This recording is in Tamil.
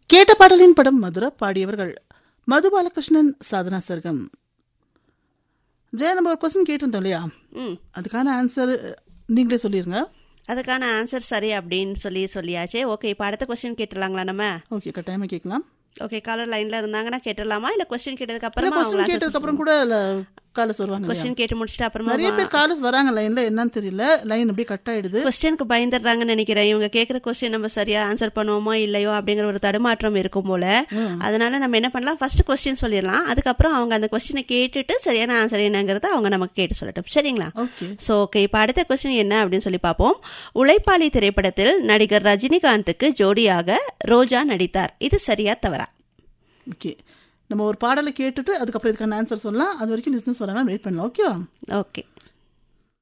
கேட்ட பாடலின் படம் மதுரா பாடியவர்கள் மது பாலகிருஷ்ணன் சாதனா சர்கம் ஜெயா நம்ம ஒரு கொஸ்டின் கேட்டிருந்தோம் இல்லையா ம் அதுக்கான ஆன்சர் நீங்களே சொல்லிருங்க அதுக்கான ஆன்சர் சரி அப்படின்னு சொல்லி சொல்லியாச்சு ஓகே இப்போ அடுத்த கொஸ்டின் கேட்டுடலாங்களா நம்ம ஓகே கட்டாயமா கேட்கலாம் ஓகே காலர் லைன்ல இருந்தாங்கன்னா கேட்டுடலாமா இல்ல கொஸ்டின் கேட்டதுக்கு இல்ல அப்புறமா கொஸ்டின் கேட்டதுக்கு அப்புறம் கூட காலஸ் வருவாங்க இல்லையா? கொஸ்டின் கேட்டு முடிச்சிட்டு அப்புறமா நிறைய பேர் காலஸ் வராங்க லைன்ல என்னன்னு தெரியல லைன் அப்படியே கட் ஆயிடுது கொஸ்டினுக்கு பயந்துடுறாங்கன்னு நினைக்கிறேன் இவங்க கேட்குற கொஸ்டின் நம்ம சரியா ஆன்சர் பண்ணுவோமோ இல்லையோ அப்படிங்கிற ஒரு தடுமாற்றம் இருக்கும் போல அதனால நம்ம என்ன பண்ணலாம் ஃபர்ஸ்ட் கொஸ்டின் சொல்லிடலாம் அதுக்கப்புறம் அவங்க அந்த கொஸ்டினை கேட்டுட்டு சரியான ஆன்சர் என்னங்கிறத அவங்க நமக்கு கேட்டு சொல்லட்டும் சரிங்களா ஓகே ஸோ ஓகே இப்போ அடுத்த கொஸ்டின் என்ன அப்படின்னு சொல்லி பார்ப்போம் உழைப்பாளி திரைப்படத்தில் நடிகர் ரஜினிகாந்துக்கு ஜோடியாக ரோஜா நடித்தார் இது சரியா தவறா ஓகே நம்ம ஒரு பாடலை கேட்டுட்டு அதுக்கப்புறம் இதுக்கான ஆன்சர் சொல்லலாம் அது வரைக்கும் லிஸ்னஸ் வராங்க வெயிட் பண்ணலாம் ஓகேவா ஓகே